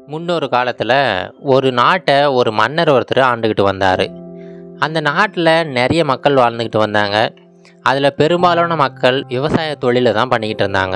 முன்னொரு காலத்தில் ஒரு நாட்டை ஒரு மன்னர் ஒருத்தர் ஆண்டுக்கிட்டு வந்தார் அந்த நாட்டில் நிறைய மக்கள் வாழ்ந்துக்கிட்டு வந்தாங்க அதில் பெரும்பாலான மக்கள் விவசாய தொழிலை தான் பண்ணிக்கிட்டு இருந்தாங்க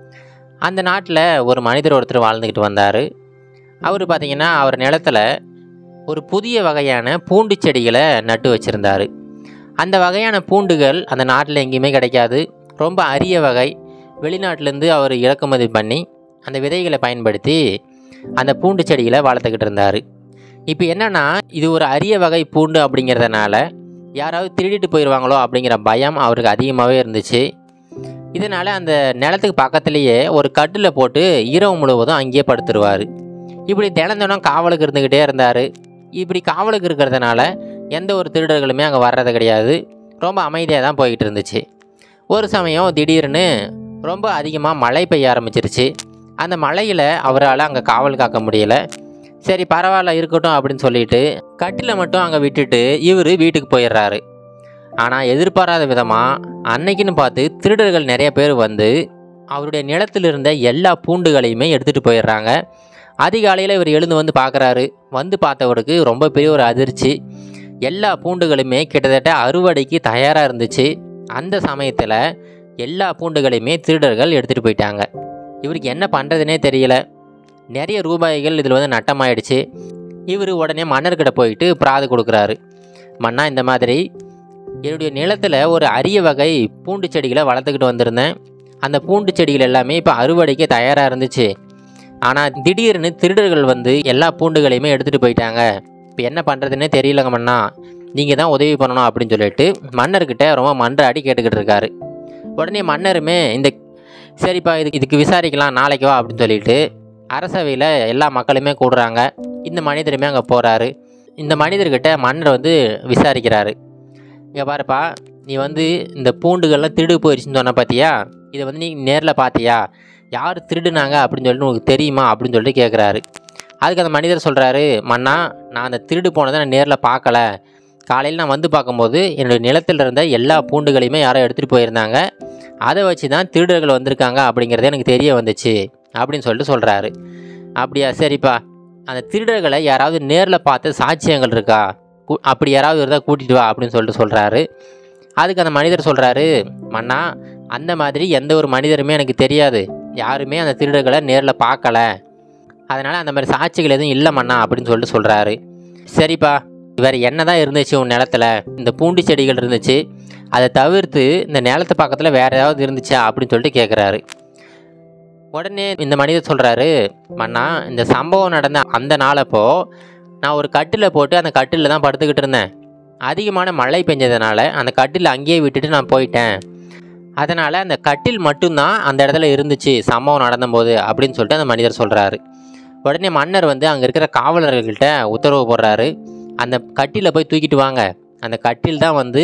அந்த நாட்டில் ஒரு மனிதர் ஒருத்தர் வாழ்ந்துக்கிட்டு வந்தார் அவர் பார்த்திங்கன்னா அவர் நிலத்துல ஒரு புதிய வகையான பூண்டு செடிகளை நட்டு வச்சுருந்தார் அந்த வகையான பூண்டுகள் அந்த நாட்டில் எங்கேயுமே கிடைக்காது ரொம்ப அரிய வகை வெளிநாட்டிலேருந்து அவர் இறக்குமதி பண்ணி அந்த விதைகளை பயன்படுத்தி அந்த பூண்டு செடிகளை வளர்த்துக்கிட்டு இருந்தார் இப்போ என்னென்னா இது ஒரு அரிய வகை பூண்டு அப்படிங்கிறதுனால யாராவது திருடிட்டு போயிடுவாங்களோ அப்படிங்கிற பயம் அவருக்கு அதிகமாகவே இருந்துச்சு இதனால் அந்த நிலத்துக்கு பக்கத்துலேயே ஒரு கட்டில் போட்டு இரவு முழுவதும் அங்கேயே படுத்துருவார் இப்படி தினம் தினம் காவலுக்கு இருந்துக்கிட்டே இருந்தார் இப்படி காவலுக்கு இருக்கிறதுனால எந்த ஒரு திருடர்களுமே அங்கே வர்றது கிடையாது ரொம்ப அமைதியாக தான் போய்கிட்டு இருந்துச்சு ஒரு சமயம் திடீர்னு ரொம்ப அதிகமாக மழை பெய்ய ஆரம்பிச்சிருச்சு அந்த மழையில் அவரால் அங்கே காவல் காக்க முடியல சரி பரவாயில்ல இருக்கட்டும் அப்படின்னு சொல்லிட்டு கட்டில மட்டும் அங்கே விட்டுட்டு இவர் வீட்டுக்கு போயிடுறாரு ஆனால் எதிர்பாராத விதமாக அன்னைக்குன்னு பார்த்து திருடர்கள் நிறைய பேர் வந்து அவருடைய நிலத்தில் இருந்த எல்லா பூண்டுகளையுமே எடுத்துகிட்டு போயிடுறாங்க அதிகாலையில் இவர் எழுந்து வந்து பார்க்குறாரு வந்து பார்த்தவருக்கு ரொம்ப பெரிய ஒரு அதிர்ச்சி எல்லா பூண்டுகளுமே கிட்டத்தட்ட அறுவடைக்கு தயாராக இருந்துச்சு அந்த சமயத்தில் எல்லா பூண்டுகளையுமே திருடர்கள் எடுத்துகிட்டு போயிட்டாங்க இவருக்கு என்ன பண்ணுறதுனே தெரியல நிறைய ரூபாய்கள் இதில் வந்து நட்டமாயிடுச்சு இவர் உடனே மன்னர்கிட்ட போயிட்டு பிராது கொடுக்குறாரு மன்னா இந்த மாதிரி என்னுடைய நிலத்தில் ஒரு அரிய வகை பூண்டு செடிகளை வளர்த்துக்கிட்டு வந்திருந்தேன் அந்த பூண்டு செடிகள் எல்லாமே இப்போ அறுவடைக்கு தயாராக இருந்துச்சு ஆனால் திடீர்னு திருடர்கள் வந்து எல்லா பூண்டுகளையுமே எடுத்துகிட்டு போயிட்டாங்க இப்போ என்ன பண்ணுறதுன்னே தெரியலங்க மன்னா நீங்கள் தான் உதவி பண்ணணும் அப்படின்னு சொல்லிட்டு மன்னர்கிட்ட ரொம்ப மன்றாடி கேட்டுக்கிட்டு இருக்காரு உடனே மன்னருமே இந்த சரிப்பா இது இதுக்கு விசாரிக்கலாம் நாளைக்கு வா அப்படின்னு சொல்லிட்டு அரசவையில் எல்லா மக்களுமே கூடுறாங்க இந்த மனிதருமே அங்கே போகிறாரு இந்த மனிதர்கிட்ட மன்னர் வந்து விசாரிக்கிறாரு இங்கே பாருப்பா நீ வந்து இந்த பூண்டுகள்லாம் திருடு போயிடுச்சுன்னு சொன்ன பார்த்தியா இதை வந்து நீ நேரில் பார்த்தியா யார் திருடுனாங்க அப்படின்னு சொல்லிட்டு உனக்கு தெரியுமா அப்படின்னு சொல்லிட்டு கேட்குறாரு அதுக்கு அந்த மனிதர் சொல்கிறாரு மன்னா நான் அந்த திருடு போனதை நான் நேரில் பார்க்கல காலையில் நான் வந்து பார்க்கும்போது என்னுடைய நிலத்தில் இருந்த எல்லா பூண்டுகளையுமே யாரோ எடுத்துகிட்டு போயிருந்தாங்க அதை வச்சு தான் திருடர்கள் வந்திருக்காங்க அப்படிங்கிறது எனக்கு தெரிய வந்துச்சு அப்படின்னு சொல்லிட்டு சொல்கிறாரு அப்படியா சரிப்பா அந்த திருடர்களை யாராவது நேரில் பார்த்த சாட்சியங்கள் இருக்கா கு- அப்படி யாராவது இருந்தால் கூட்டிகிட்டு வா அப்படின்னு சொல்லிட்டு சொல்கிறாரு அதுக்கு அந்த மனிதர் சொல்கிறாரு மன்னா அந்த மாதிரி எந்த ஒரு மனிதருமே எனக்கு தெரியாது யாருமே அந்த திருடர்களை நேரில் பார்க்கல அதனால் அந்த மாதிரி சாட்சிகள் எதுவும் இல்லை மன்னா அப்படின்னு சொல்லிட்டு சொல்கிறாரு சரிப்பா வேறு என்ன தான் இருந்துச்சு உன் நிலத்துல இந்த பூண்டு செடிகள் இருந்துச்சு அதை தவிர்த்து இந்த நிலத்து பக்கத்தில் வேறு ஏதாவது இருந்துச்சா அப்படின்னு சொல்லிட்டு கேட்குறாரு உடனே இந்த மனிதர் சொல்கிறாரு மன்னா இந்த சம்பவம் நடந்த அந்த நாளப்போ நான் ஒரு கட்டில் போட்டு அந்த கட்டிலில் தான் படுத்துக்கிட்டு இருந்தேன் அதிகமான மழை பெஞ்சதுனால அந்த கட்டில் அங்கேயே விட்டுட்டு நான் போயிட்டேன் அதனால் அந்த கட்டில் மட்டும்தான் அந்த இடத்துல இருந்துச்சு சம்பவம் நடந்தபோது அப்படின்னு சொல்லிட்டு அந்த மனிதர் சொல்கிறாரு உடனே மன்னர் வந்து அங்கே இருக்கிற காவலர்கள்கிட்ட உத்தரவு போடுறாரு அந்த கட்டில போய் தூக்கிட்டு வாங்க அந்த கட்டில் தான் வந்து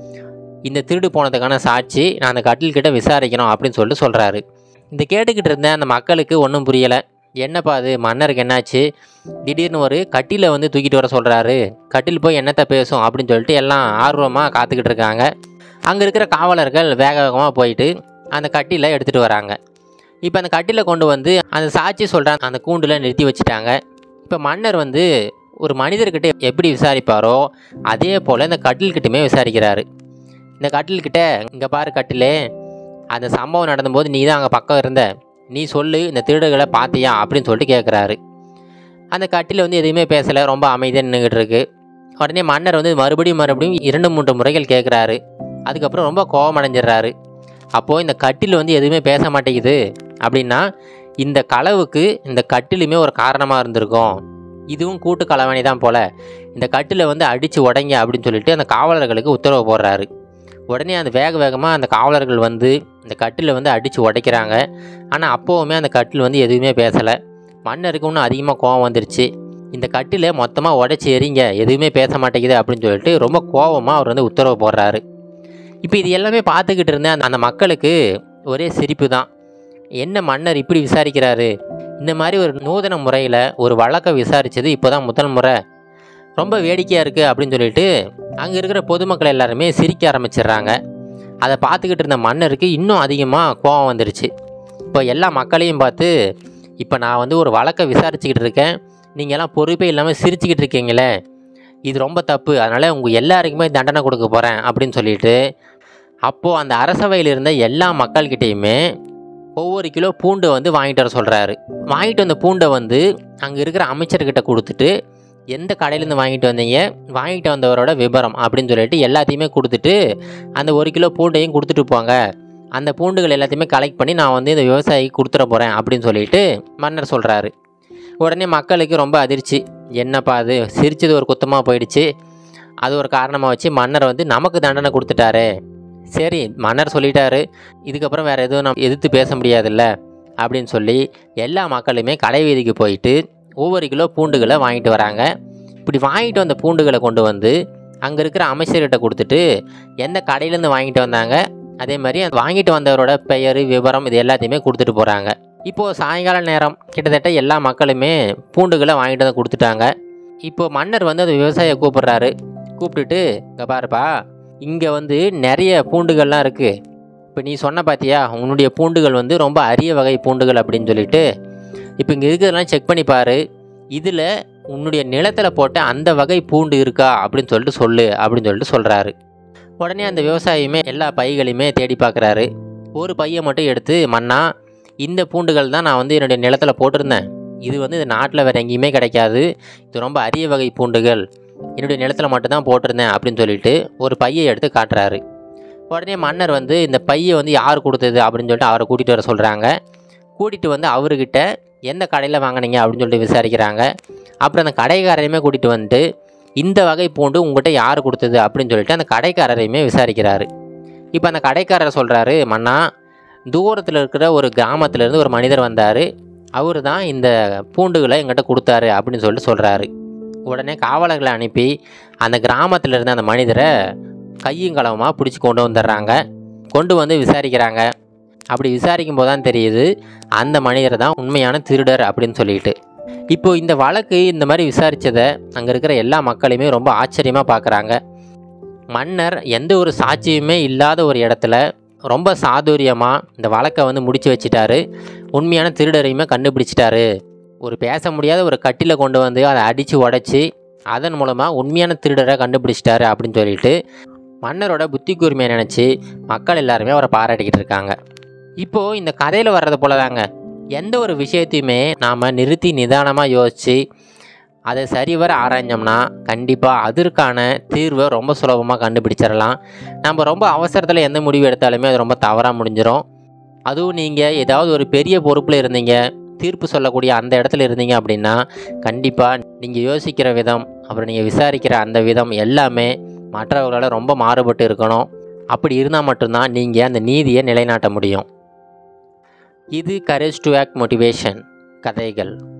இந்த திருடு போனதுக்கான சாட்சி நான் அந்த கட்டில் கிட்ட விசாரிக்கணும் அப்படின்னு சொல்லிட்டு சொல்கிறாரு இந்த கேட்டுக்கிட்டு இருந்த அந்த மக்களுக்கு ஒன்றும் புரியலை என்னப்பா அது மன்னருக்கு என்னாச்சு திடீர்னு ஒரு கட்டில வந்து தூக்கிட்டு வர சொல்கிறாரு கட்டில் போய் என்னத்தை பேசும் அப்படின்னு சொல்லிட்டு எல்லாம் ஆர்வமாக காத்துக்கிட்டு இருக்காங்க அங்கே இருக்கிற காவலர்கள் வேக வேகமாக போயிட்டு அந்த கட்டில எடுத்துகிட்டு வராங்க இப்போ அந்த கட்டில கொண்டு வந்து அந்த சாட்சி சொல்கிற அந்த கூண்டில் நிறுத்தி வச்சுட்டாங்க இப்போ மன்னர் வந்து ஒரு மனிதர்கிட்ட எப்படி விசாரிப்பாரோ அதே போல் இந்த கட்டில்கிட்டயுமே விசாரிக்கிறாரு இந்த கட்டில்கிட்ட இங்கே பாரு கட்டிலே அந்த சம்பவம் நடந்தபோது நீ தான் அங்கே பக்கம் இருந்த நீ சொல்லு இந்த திருடர்களை பார்த்தியா அப்படின்னு சொல்லிட்டு கேட்குறாரு அந்த கட்டில் வந்து எதுவுமே பேசலை ரொம்ப அமைதியாக நின்றுக்கிட்டு இருக்கு உடனே மன்னர் வந்து மறுபடியும் மறுபடியும் இரண்டு மூன்று முறைகள் கேட்குறாரு அதுக்கப்புறம் ரொம்ப கோபம் அடைஞ்சிடுறாரு அப்போது இந்த கட்டில் வந்து எதுவுமே பேச மாட்டேங்குது அப்படின்னா இந்த களவுக்கு இந்த கட்டிலுமே ஒரு காரணமாக இருந்திருக்கும் இதுவும் கூட்டு களவாணி தான் போல இந்த கட்டிலை வந்து அடித்து உடைங்க அப்படின்னு சொல்லிட்டு அந்த காவலர்களுக்கு உத்தரவு போடுறாரு உடனே அந்த வேக வேகமாக அந்த காவலர்கள் வந்து இந்த கட்டிலை வந்து அடித்து உடைக்கிறாங்க ஆனால் அப்போவுமே அந்த கட்டில் வந்து எதுவுமே பேசலை மன்னருக்கு இன்னும் அதிகமாக கோவம் வந்துருச்சு இந்த கட்டிலை மொத்தமாக உடைச்சி எறிங்க எதுவுமே பேச மாட்டேங்குது அப்படின்னு சொல்லிட்டு ரொம்ப கோவமாக அவர் வந்து உத்தரவு போடுறாரு இப்போ இது எல்லாமே பார்த்துக்கிட்டு இருந்த அந்த அந்த மக்களுக்கு ஒரே சிரிப்பு தான் என்ன மன்னர் இப்படி விசாரிக்கிறாரு இந்த மாதிரி ஒரு நூதன முறையில் ஒரு வழக்கை விசாரித்தது இப்போ தான் முதல் முறை ரொம்ப வேடிக்கையாக இருக்குது அப்படின்னு சொல்லிட்டு அங்கே இருக்கிற பொதுமக்கள் எல்லாருமே சிரிக்க ஆரம்பிச்சிடுறாங்க அதை பார்த்துக்கிட்டு இருந்த மன்னருக்கு இன்னும் அதிகமாக கோபம் வந்துருச்சு இப்போ எல்லா மக்களையும் பார்த்து இப்போ நான் வந்து ஒரு வழக்கை விசாரிச்சுக்கிட்டு இருக்கேன் நீங்கள்லாம் பொறுப்பே இல்லாமல் சிரிச்சுக்கிட்டு இருக்கீங்களே இது ரொம்ப தப்பு அதனால் உங்கள் எல்லாருக்குமே தண்டனை கொடுக்க போகிறேன் அப்படின்னு சொல்லிட்டு அப்போது அந்த அரசவையில் இருந்த எல்லா மக்கள்கிட்டேயுமே ஒவ்வொரு கிலோ பூண்டை வந்து வாங்கிட்டு வர சொல்கிறாரு வாங்கிட்டு வந்த பூண்டை வந்து அங்கே இருக்கிற அமைச்சர்கிட்ட கொடுத்துட்டு எந்த கடையிலேருந்து வாங்கிட்டு வந்தீங்க வாங்கிட்டு வந்தவரோட விபரம் அப்படின்னு சொல்லிட்டு எல்லாத்தையுமே கொடுத்துட்டு அந்த ஒரு கிலோ பூண்டையும் கொடுத்துட்டு போங்க அந்த பூண்டுகள் எல்லாத்தையுமே கலெக்ட் பண்ணி நான் வந்து இந்த விவசாயிக்கு கொடுத்துட போகிறேன் அப்படின்னு சொல்லிட்டு மன்னர் சொல்கிறாரு உடனே மக்களுக்கு ரொம்ப அதிர்ச்சி என்னப்பா அது சிரிச்சது ஒரு குத்தமாக போயிடுச்சு அது ஒரு காரணமாக வச்சு மன்னர் வந்து நமக்கு தண்டனை கொடுத்துட்டாரு சரி மன்னர் சொல்லிட்டாரு இதுக்கப்புறம் வேறு எதுவும் நம்ம எதிர்த்து பேச முடியாதுல்ல அப்படின்னு சொல்லி எல்லா மக்களுமே கடை வீதிக்கு போயிட்டு ஒவ்வொரு கிலோ பூண்டுகளை வாங்கிட்டு வராங்க இப்படி வாங்கிட்டு வந்த பூண்டுகளை கொண்டு வந்து அங்கே இருக்கிற அமைச்சர்கிட்ட கொடுத்துட்டு எந்த கடையிலேருந்து வாங்கிட்டு வந்தாங்க அதே மாதிரி அந்த வாங்கிட்டு வந்தவரோட பெயர் விவரம் இது எல்லாத்தையுமே கொடுத்துட்டு போகிறாங்க இப்போது சாயங்கால நேரம் கிட்டத்தட்ட எல்லா மக்களுமே பூண்டுகளை வாங்கிட்டு வந்து கொடுத்துட்டாங்க இப்போது மன்னர் வந்து அந்த விவசாயியை கூப்பிடுறாரு கூப்பிட்டுட்டு இங்கே பாருப்பா இங்கே வந்து நிறைய பூண்டுகள்லாம் இருக்குது இப்போ நீ சொன்ன பார்த்தியா உன்னுடைய பூண்டுகள் வந்து ரொம்ப அரிய வகை பூண்டுகள் அப்படின்னு சொல்லிட்டு இப்போ இங்கே இருக்கிறதெல்லாம் செக் பண்ணி பாரு இதில் உன்னுடைய நிலத்தில் போட்ட அந்த வகை பூண்டு இருக்கா அப்படின்னு சொல்லிட்டு சொல்லு அப்படின்னு சொல்லிட்டு சொல்கிறாரு உடனே அந்த விவசாயியுமே எல்லா பைகளையுமே தேடி பார்க்குறாரு ஒரு பையை மட்டும் எடுத்து மண்ணா இந்த பூண்டுகள் தான் நான் வந்து என்னுடைய நிலத்தில் போட்டிருந்தேன் இது வந்து இந்த நாட்டில் வேறு எங்கேயுமே கிடைக்காது இது ரொம்ப அரிய வகை பூண்டுகள் என்னுடைய நிலத்தில் மட்டும்தான் போட்டிருந்தேன் அப்படின்னு சொல்லிட்டு ஒரு பையை எடுத்து காட்டுறாரு உடனே மன்னர் வந்து இந்த பையை வந்து யார் கொடுத்தது அப்படின்னு சொல்லிட்டு அவரை கூட்டிகிட்டு வர சொல்கிறாங்க கூட்டிகிட்டு வந்து அவர்கிட்ட எந்த கடையில் வாங்கினீங்க அப்படின்னு சொல்லிட்டு விசாரிக்கிறாங்க அப்புறம் அந்த கடைக்காரரையுமே கூட்டிகிட்டு வந்துட்டு இந்த வகை பூண்டு உங்கள்கிட்ட யார் கொடுத்தது அப்படின்னு சொல்லிட்டு அந்த கடைக்காரரையுமே விசாரிக்கிறாரு இப்போ அந்த கடைக்காரர் சொல்கிறாரு மன்னா தூரத்தில் இருக்கிற ஒரு கிராமத்துலேருந்து ஒரு மனிதர் வந்தார் அவர் தான் இந்த பூண்டுகளை எங்கிட்ட கொடுத்தாரு அப்படின்னு சொல்லிட்டு சொல்கிறாரு உடனே காவலர்களை அனுப்பி அந்த கிராமத்தில் இருந்த அந்த மனிதரை கையும் களவுமாக பிடிச்சி கொண்டு வந்துடுறாங்க கொண்டு வந்து விசாரிக்கிறாங்க அப்படி விசாரிக்கும் போது தான் தெரியுது அந்த மனிதர் தான் உண்மையான திருடர் அப்படின்னு சொல்லிட்டு இப்போது இந்த வழக்கு இந்த மாதிரி விசாரித்ததை அங்கே இருக்கிற எல்லா மக்களையுமே ரொம்ப ஆச்சரியமாக பார்க்குறாங்க மன்னர் எந்த ஒரு சாட்சியுமே இல்லாத ஒரு இடத்துல ரொம்ப சாதுரியமாக இந்த வழக்கை வந்து முடிச்சு வச்சிட்டாரு உண்மையான திருடரையுமே கண்டுபிடிச்சிட்டாரு ஒரு பேச முடியாத ஒரு கட்டில கொண்டு வந்து அதை அடித்து உடச்சி அதன் மூலமாக உண்மையான திருடரை கண்டுபிடிச்சிட்டாரு அப்படின்னு சொல்லிட்டு மன்னரோட புத்தி கூர்மையை நினச்சி மக்கள் எல்லாருமே அவரை பாராட்டிக்கிட்டு இருக்காங்க இப்போது இந்த கதையில் வர்றது போல தாங்க எந்த ஒரு விஷயத்தையுமே நாம் நிறுத்தி நிதானமாக யோசித்து அதை சரிவர ஆராய்ஞ்சோம்னா கண்டிப்பாக அதற்கான தீர்வை ரொம்ப சுலபமாக கண்டுபிடிச்சிடலாம் நம்ம ரொம்ப அவசரத்தில் எந்த முடிவு எடுத்தாலுமே அது ரொம்ப தவறாக முடிஞ்சிடும் அதுவும் நீங்கள் ஏதாவது ஒரு பெரிய பொறுப்பில் இருந்தீங்க தீர்ப்பு சொல்லக்கூடிய அந்த இடத்துல இருந்தீங்க அப்படின்னா கண்டிப்பாக நீங்கள் யோசிக்கிற விதம் அப்புறம் நீங்கள் விசாரிக்கிற அந்த விதம் எல்லாமே மற்றவர்களால் ரொம்ப மாறுபட்டு இருக்கணும் அப்படி இருந்தால் மட்டும்தான் நீங்கள் அந்த நீதியை நிலைநாட்ட முடியும் இது கரேஜ் டு ஆக்ட் மோட்டிவேஷன் கதைகள்